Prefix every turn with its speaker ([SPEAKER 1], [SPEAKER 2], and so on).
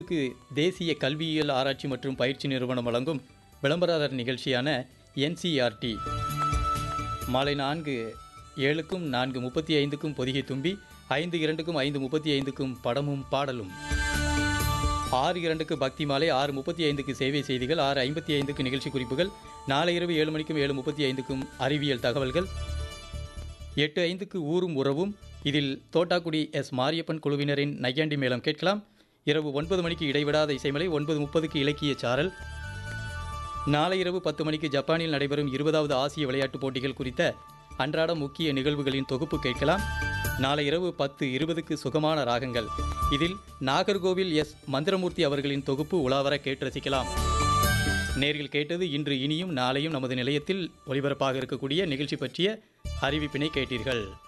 [SPEAKER 1] ஐந்துக்கு தேசிய கல்வியியல் ஆராய்ச்சி மற்றும் பயிற்சி நிறுவனம் வழங்கும் விளம்பரதாரர் நிகழ்ச்சியான என்சிஆர்டி மாலை நான்கு ஏழுக்கும் நான்கு முப்பத்தி ஐந்துக்கும் பொதிகை தும்பி ஐந்து இரண்டுக்கும் ஐந்து முப்பத்தி ஐந்துக்கும் படமும் பாடலும் ஆறு இரண்டுக்கு பக்தி மாலை ஆறு முப்பத்தி ஐந்துக்கு சேவை செய்திகள் ஆறு ஐம்பத்தி ஐந்துக்கு நிகழ்ச்சி குறிப்புகள் நாளை இரவு ஏழு மணிக்கும் ஏழு முப்பத்தி ஐந்துக்கும் அறிவியல் தகவல்கள் எட்டு ஐந்துக்கு ஊரும் உறவும் இதில் தோட்டாக்குடி எஸ் மாரியப்பன் குழுவினரின் நையாண்டி மேளம் கேட்கலாம் இரவு ஒன்பது மணிக்கு இடைவிடாத இசைமலை ஒன்பது முப்பதுக்கு இலக்கிய சாரல் நாளை இரவு பத்து மணிக்கு ஜப்பானில் நடைபெறும் இருபதாவது ஆசிய விளையாட்டுப் போட்டிகள் குறித்த அன்றாட முக்கிய நிகழ்வுகளின் தொகுப்பு கேட்கலாம் நாளை இரவு பத்து இருபதுக்கு சுகமான ராகங்கள் இதில் நாகர்கோவில் எஸ் மந்திரமூர்த்தி அவர்களின் தொகுப்பு உலாவர கேட்டு ரசிக்கலாம் நேரில் கேட்டது இன்று இனியும் நாளையும் நமது நிலையத்தில் ஒலிபரப்பாக இருக்கக்கூடிய நிகழ்ச்சி பற்றிய அறிவிப்பினை கேட்டீர்கள்